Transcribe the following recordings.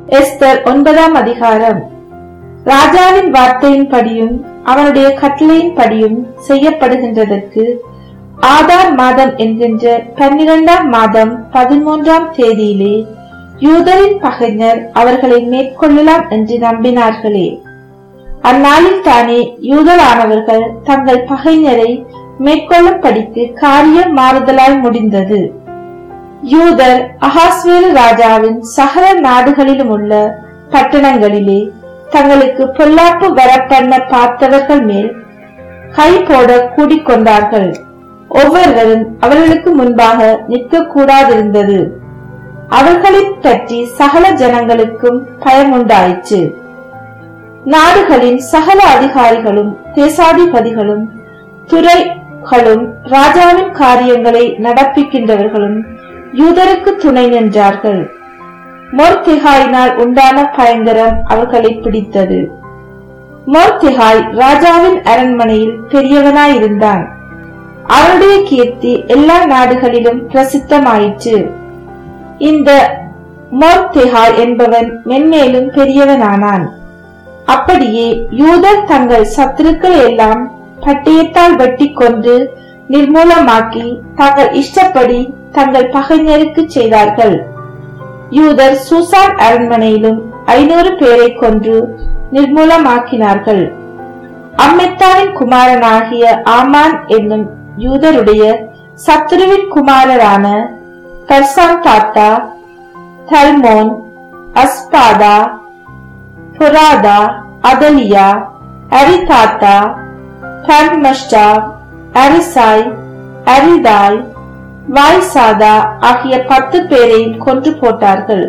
Esther ஒன்பதாம் அதிகாரம் ராஜாவின் வார்த்தையின்படியும் அவனுடைய கட்டளையின்படியும் செய்யப்படுகின்றதற்கு ஆதார் மாதம் என்கின்ற பன்னிரண்டாம் மாதம் பதிமூன்றாம் தேதியிலே யூதரின் பகைஞர் அவர்களை மேற்கொள்ளலாம் என்று நம்பினார்களே அந்நாளில் தானே யூதரானவர்கள் தங்கள் பகைஞரை மேற்கொள்ளும்படிக்கு காரியம் மாறுதலாய் முடிந்தது யூதர் அகாஸ்வேரு ராஜாவின் சகல நாடுகளிலும் உள்ள பட்டணங்களிலே தங்களுக்கு பொல்லாப்பு வரப்பண்ண பார்த்தவர்கள் மேல் கை போட கூடிக்கொண்டார்கள் ஒவ்வொருவரும் அவர்களுக்கு முன்பாக நிற்க கூடாதிருந்தது அவர்களைப் பற்றி சகல ஜனங்களுக்கும் பயமுண்டாயிற்று நாடுகளின் சகல அதிகாரிகளும் தேசாதிபதிகளும் துறைகளும் ராஜாவின் காரியங்களை நடப்பிக்கின்றவர்களும் யூதருக்கு துணை நின்றார்கள் மோர்த்திகாயினால் உண்டான பயங்கரம் அவர்களை பிடித்தது மோர்த்திகாய் ராஜாவின் அரண்மனையில் பெரியவனாயிருந்தான் அவனுடைய கீர்த்தி எல்லா நாடுகளிலும் பிரசித்தமாயிற்று இந்த மோர்த்திகாய் என்பவன் மென்மேலும் பெரியவனானான் அப்படியே யூதர் தங்கள் சத்துருக்களை எல்லாம் பட்டயத்தால் வெட்டி கொண்டு நிர்மூலமாக்கி தங்கள் இஷ்டப்படி தங்கள் பகைஞருக்கு செய்தார்கள் யூதர் சூசான் அரண்மனையிலும் ஐநூறு பேரை கொன்று நிர்மூலமாக்கினார்கள் அம்மெத்தாவின் குமாரனாகிய ஆமான் என்னும் யூதருடைய சத்துருவின் குமாரரான கர்சான் தாத்தா தல்மோன் அஸ்பாதா புராதா அதலியா அரிதாத்தா தன்மஷ்டா அரிசாய் அரிதாய் வாய்சாதா ஆகிய பத்து பேரையும் கொன்று போட்டார்கள்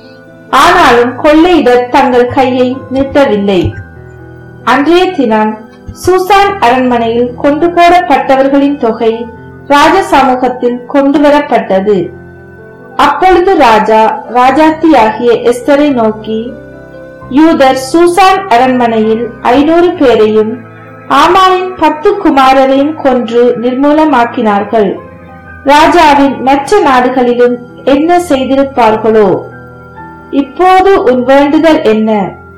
ஆனாலும் கொள்ளையிட தங்கள் கையை நிறுத்தவில்லை அன்றைய தினம் சூசான் அரண்மனையில் கொண்டு போடப்பட்டவர்களின் தொகை ராஜ சமூகத்தில் கொண்டு வரப்பட்டது அப்பொழுது ராஜா ராஜாத்தியாகிய எஸ்தரை நோக்கி யூதர் சூசான் அரண்மனையில் ஐநூறு பேரையும் ஆமானின் பத்து குமாரரையும் கொன்று நிர்மூலமாக்கினார்கள் ராஜாவின் மற்ற நாடுகளிலும் என்ன செய்திருப்பார்களோ இப்போது உன் வேண்டுதல் என்ன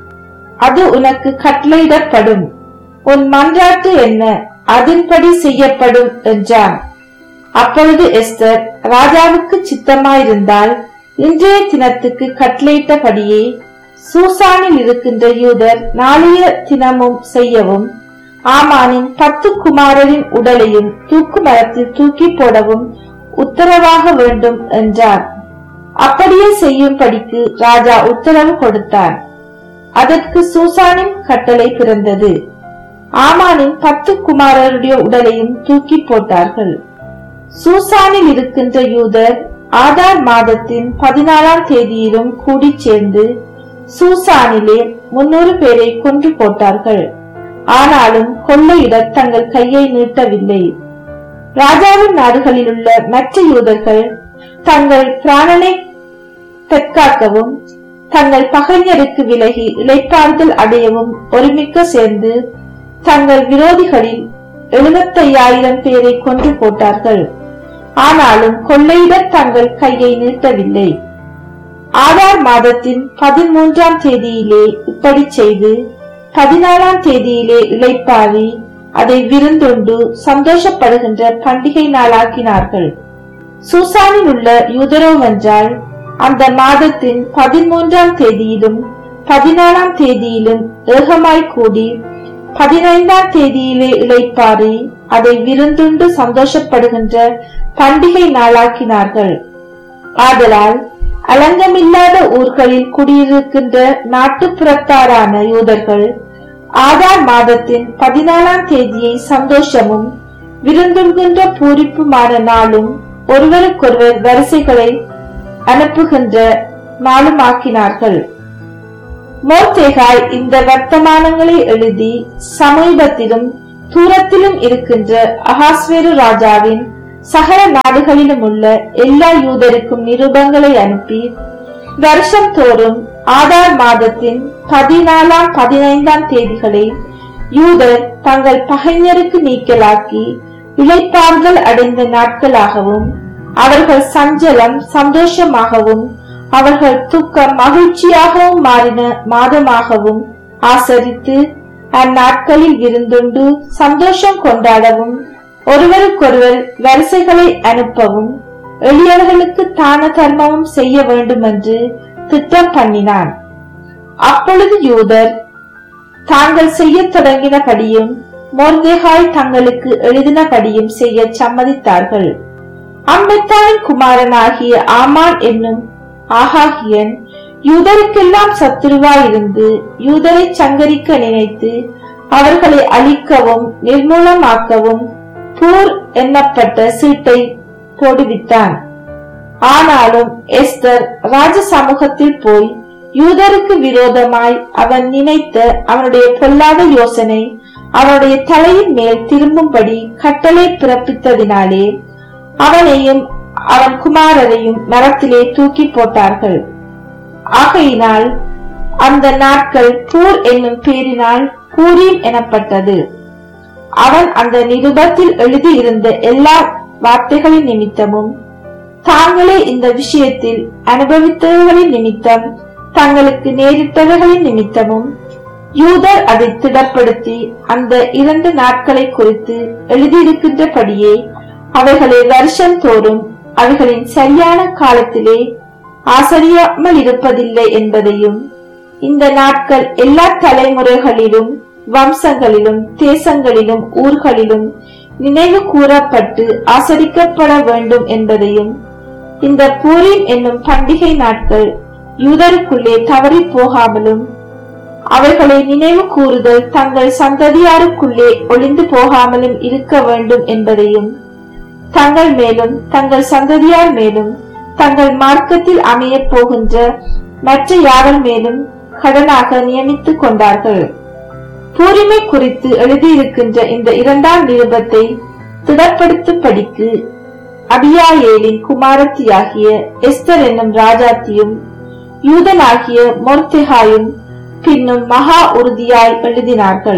அது உனக்கு கட்டளையிடப்படும் உன் மன்றாட்டு என்ன அதன்படி செய்யப்படும் என்றான் அப்பொழுது எஸ்தர் ராஜாவுக்கு சித்தமாயிருந்தால் இன்றைய தினத்துக்கு கட்டளையிட்டபடியே சூசானில் இருக்கின்ற யூதர் நாளைய தினமும் செய்யவும் ஆமானின் பத்து குமாரரின் உடலையும் தூக்கு மரத்தில் தூக்கி போடவும் உத்தரவாக வேண்டும் என்றார் அப்படியே செய்யும்படிக்கு ராஜா உத்தரவு கொடுத்தார் அதற்கு சூசானின் கட்டளை பிறந்தது ஆமானின் பத்து குமாரருடைய உடலையும் தூக்கி போட்டார்கள் சூசானில் இருக்கின்ற யூதர் ஆதார் மாதத்தின் பதினாலாம் தேதியிலும் கூடிச் சேர்ந்து சூசானிலே முன்னூறு பேரை கொன்று போட்டார்கள் ஆனாலும் கொள்ளையிட தங்கள் கையை நீட்டவில்லை ராஜாவின் நாடுகளில் உள்ள மற்ற யூதர்கள் தங்கள் பிராணனை தற்காக்கவும் தங்கள் பகைஞருக்கு விலகி இளைப்பாறுதல் அடையவும் ஒருமிக்க சேர்ந்து தங்கள் விரோதிகளில் எழுபத்தையாயிரம் பேரை கொன்று போட்டார்கள் ஆனாலும் கொள்ளையிட தங்கள் கையை நீட்டவில்லை ஆதார் மாதத்தின் பதிமூன்றாம் தேதியிலே இப்படி செய்து பதினாலாம் தேதியிலே இளைப்பாரி அதை விருந்துண்டு சந்தோஷப்படுகின்ற பண்டிகை நாளாக்கினார்கள் சூசானில் உள்ள யூதரோவென்றால் அந்த மாதத்தின் பதிமூன்றாம் தேதியிலும் பதினாலாம் தேதியிலும் ஏகமாய் கூடி பதினைந்தாம் தேதியிலே இளைப்பாரி அதை விருந்துண்டு சந்தோஷப்படுகின்ற பண்டிகை நாளாக்கினார்கள் ஆதலால் அலங்கமில்லாத ஊர்களில் குடியிருக்கின்ற நாட்டுப்புறத்தாரான யூதர்கள் ஆதார் மாதத்தின் பதினாலாம் தேதியை சந்தோஷமும் விருந்துகின்ற பூரிப்புமான நாளும் ஒருவருக்கொருவர் வரிசைகளை அனுப்புகின்ற நாளுமாக்கினார்கள் மோர்தேகாய் இந்த வர்த்தமானங்களை எழுதி சமீபத்திலும் தூரத்திலும் இருக்கின்ற அகாஸ்வேரு ராஜாவின் சகல நாடுகளிலும் உள்ள எல்லா யூதருக்கும் நிருபங்களை அனுப்பி வருஷம் தோறும் ஆதார் மாதத்தின் பதினாலாம் பதினைந்தாம் தேதிகளை யூதர் தங்கள் பகைஞருக்கு நீக்கலாக்கி இளைப்பாறுதல் அடைந்த நாட்களாகவும் அவர்கள் சஞ்சலம் சந்தோஷமாகவும் அவர்கள் துக்கம் மகிழ்ச்சியாகவும் மாறின மாதமாகவும் ஆசரித்து அந்நாட்களில் விருந்துண்டு சந்தோஷம் கொண்டாடவும் ஒருவருக்கொருவர் வரிசைகளை அனுப்பவும் எளியவர்களுக்கு தான தர்மமும் செய்ய வேண்டுமென்று திட்டம் பண்ணினான் அப்பொழுது யூதர் தாங்கள் செய்யத் தொடங்கினபடியும் மொர்தேகாய் தங்களுக்கு எழுதினபடியும் செய்ய சம்மதித்தார்கள் அம்பெத்தாவின் குமாரனாகிய ஆமான் என்னும் ஆகாகியன் யூதருக்கெல்லாம் சத்துருவாயிருந்து யூதரை சங்கரிக்க நினைத்து அவர்களை அழிக்கவும் நிர்மூலமாக்கவும் பூர் எண்ணப்பட்ட சீட்டை போடுவித்தான் ஆனாலும் எஸ்தர் ராஜ சமூகத்தில் போய் யூதருக்கு விரோதமாய் அவன் நினைத்த அவனுடைய பொல்லாத யோசனை அவனுடைய தலையின் மேல் திரும்பும்படி கட்டளை பிறப்பித்ததினாலே அவனையும் அவன் குமாரரையும் மரத்திலே தூக்கி போட்டார்கள் ஆகையினால் அந்த நாட்கள் பூர் என்னும் பேரினால் பூரீம் எனப்பட்டது அவன் அந்த நிருபத்தில் எழுதியிருந்த எல்லா வார்த்தைகளின் நிமித்தமும் தாங்களே இந்த விஷயத்தில் அனுபவித்தவர்களின் நிமித்தம் தங்களுக்கு நேரிட்டவர்களின் நிமித்தமும் யூதர் அதை திடப்படுத்தி அந்த இரண்டு நாட்களை குறித்து எழுதியிருக்கின்றபடியே அவைகளை வருஷம் தோறும் அவைகளின் சரியான காலத்திலே ஆசரியாமல் இருப்பதில்லை என்பதையும் இந்த நாட்கள் எல்லா தலைமுறைகளிலும் வம்சங்களிலும் தேசங்களிலும் ஊர்களிலும் நினைவு கூறப்பட்டு ஆசரிக்கப்பட வேண்டும் என்பதையும் இந்த பூரிம் என்னும் பண்டிகை நாட்கள் யூதருக்குள்ளே தவறி போகாமலும் அவைகளை நினைவு கூறுதல் தங்கள் சந்ததியாருக்குள்ளே ஒளிந்து போகாமலும் இருக்க வேண்டும் என்பதையும் தங்கள் மேலும் தங்கள் சந்ததியார் மேலும் தங்கள் மார்க்கத்தில் அமையப் போகின்ற மற்ற யாவர் மேலும் கடனாக நியமித்துக் கொண்டார்கள் பூரிமை குறித்து எழுதியிருக்கின்ற இந்த இரண்டாம் நிருபத்தை திடப்படுத்தும்படிக்கு அபியாயேலின் குமாரத்தியாகிய எஸ்தர் என்னும் ராஜாத்தியும் யூதனாகிய மொர்தெகாயும் பின்னும் மகா உறுதியாய் எழுதினார்கள்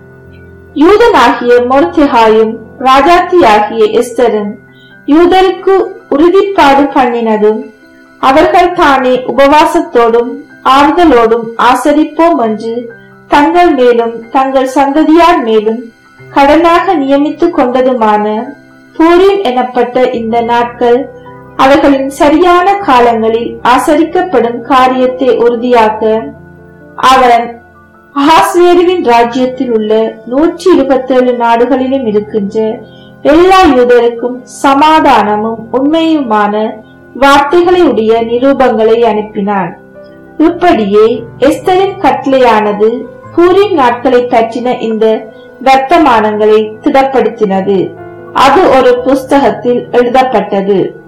யூதனாகிய மொர்தெகாயும் ராஜாத்தியாகிய எஸ்தரும் யூதருக்கு உறுதிப்பாடு பண்ணினதும் அவர்கள் தானே உபவாசத்தோடும் ஆறுதலோடும் ஆசரிப்போம் என்று தங்கள் மேலும் தங்கள் சந்ததியார் மேலும் கடனாக நியமித்துக் கொண்டதுமான பூரிம் எனப்பட்ட இந்த நாட்கள் அவர்களின் சரியான காலங்களில் ஆசரிக்கப்படும் காரியத்தை உறுதியாக்க அவன் அகாஸ்வேருவின் ராஜ்யத்தில் உள்ள நூற்றி இருபத்தேழு நாடுகளிலும் இருக்கின்ற எல்லா யூதருக்கும் சமாதானமும் உண்மையுமான வார்த்தைகளை உடைய நிரூபங்களை அனுப்பினான் இப்படியே எஸ்தரின் கட்டளையானது பூரின் நாட்களை பற்றின இந்த வர்த்தமானங்களை திடப்படுத்தினது அது ஒரு புஸ்தகத்தில் எழுதப்பட்டது